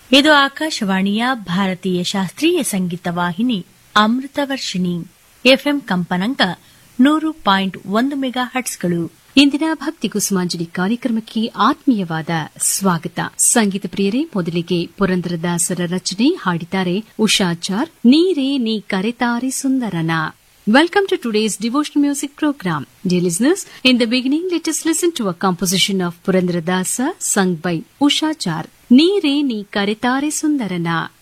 ಇದು ಆಕಾಶವಾಣಿಯ ಭಾರತೀಯ ಶಾಸ್ತ್ರೀಯ ಸಂಗೀತ ವಾಹಿನಿ ಅಮೃತ ವರ್ಷಿಣಿ ಎಫ್ಎಂ ಕಂಪನಾಂಕ ನೂರು ಪಾಯಿಂಟ್ ಒಂದು ಮೆಗಾ ಹಟ್ಸ್ಗಳು ಇಂದಿನ ಭಕ್ತಿ ಕುಸುಮಾಂಜಲಿ ಕಾರ್ಯಕ್ರಮಕ್ಕೆ ಆತ್ಮೀಯವಾದ ಸ್ವಾಗತ ಸಂಗೀತ ಪ್ರಿಯರೇ ಮೊದಲಿಗೆ ಪುರಂದರದಾಸರ ರಚನೆ ಹಾಡಿದ್ದಾರೆ ಉಷಾಚಾರ್ ನೀರೇ ನೀ ಕರೆತಾರೆ ಸುಂದರನ Welcome to today's devotional music program. Dear listeners, in the beginning, let us listen to a composition of Purandaradasa sung by Usha Char. Neere ni karitare sundarana.